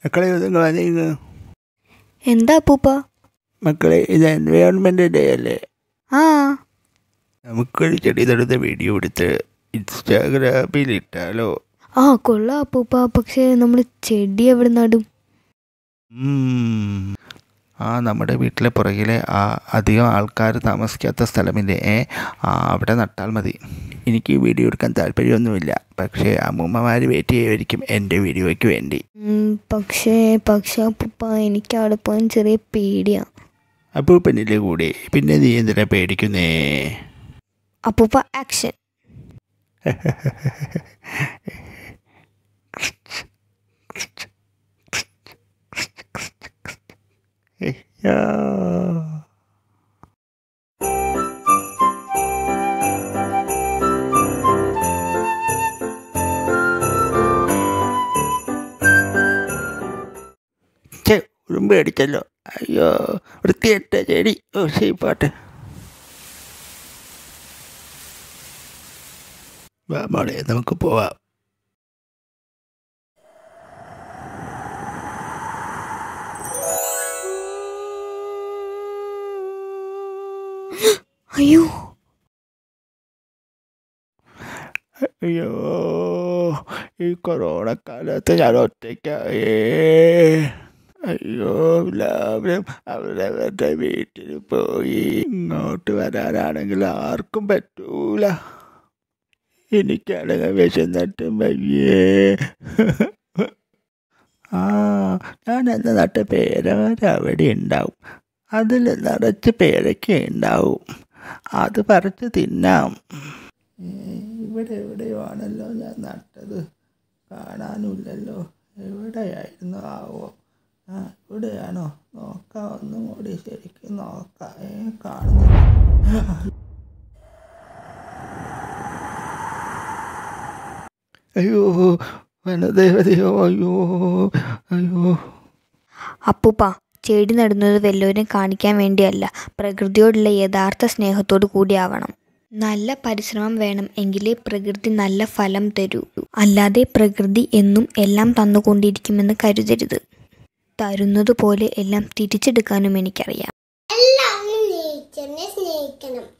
മക്കളെ നിങ്ങൾ വന്നേക്ക് എന്താ അപ്പൂപ്പ മക്കളെ ഇത് എൻവയോൺമെൻറ്റ് ഡേ അല്ലേ ആ നമുക്കൊരു ചെടി നടുന്ന വീഡിയോ എടുത്ത് ഇൻസ്റ്റാഗ്രാമിൽ ഇട്ടാലോ ആ കൊള്ളാം അപ്പൂപ്പ പക്ഷേ നമ്മൾ ചെടി എവിടെ നടും ഉം. ആ നമ്മുടെ വീട്ടിലെ പുറകിലെ ആ അധികം ആൾക്കാർ താമസിക്കാത്ത സ്ഥലമില്ലേ ഏ ആ അവിടെ നട്ടാൽ മതി എനിക്ക് ഈ വീഡിയോ എടുക്കാൻ താല്പര്യമൊന്നുമില്ല പക്ഷേ അമ്മൂമ്മമാർ വെയിറ്റ് ചെയ്യുമായിരിക്കും എൻ്റെ വീഡിയോയ്ക്ക് വേണ്ടി ഉം, പക്ഷേ പക്ഷേ അപ്പൂപ്പ എനിക്ക് അവിടെ പോകാൻ ചെറിയ പേടിയാ അപ്പോൾ പെണ്ണിലെ കൂടെ പിന്നെ നീ എന്തിനാ പേടിക്കുന്നേ അപ്പൂപ്പ ആക്ഷൻ യാ. ഛെ, ഉറുമ്പ് അടിച്ചല്ലോ അയ്യോ വൃത്തിയട്ട ചെടി ഓ ശരി പാട്ട് വാ മോളെ നമുക്ക് പോവാം അയ്യോ അയ്യോ ഈ കൊറോണ കാലത്ത് ഞാൻ ഒറ്റയ്ക്കായേ അയ്യോ എല്ലാവരും അവരവരുടെ വീട്ടിൽ പോയി ഇങ്ങോട്ട് വരാനാണെങ്കിൽ ആർക്കും പറ്റൂല എനിക്കാണെങ്കിൽ വിശന്നിട്ടും വയ്യേ ആ ഞാൻ എന്ന നട്ട പേരവർ അവിടെ ഉണ്ടാവും അതിൽ നിറച്ച് പേരൊക്കെ ഉണ്ടാവും അത് പറിച്ച് തിന്നാം ഏ, ഇവിടെ എവിടെയോ ആണല്ലോ ഞാൻ നട്ടത് കാണാനില്ലല്ലോ എവിടെയായിരുന്നു ആവോ ആ ഇവിടെയാണോ നോക്കാം ഒന്നും കൂടി ശരിക്കും നോക്കാം ഏ കാണുന്നില്ല അയ്യോ വനദേവതയോ അയ്യോ അയ്യോ അപ്പൂപ്പ ചെടി നടുന്നത് വല്ലവരും കാണിക്കാൻ വേണ്ടിയല്ല പ്രകൃതിയോടുള്ള യഥാർത്ഥ സ്നേഹത്തോടു കൂടിയാവണം നല്ല പരിശ്രമം വേണം എങ്കിലേ പ്രകൃതി നല്ല ഫലം തരൂ അല്ലാതെ പ്രകൃതി എന്നും എല്ലാം തന്നുകൊണ്ടിരിക്കുമെന്ന് കരുതരുത് തരുന്നത് പോലെ എല്ലാം തിരിച്ചെടുക്കാനും എനിക്കറിയാം എല്ലാവരും നേച്ചറിനെ സ്നേഹിക്കണം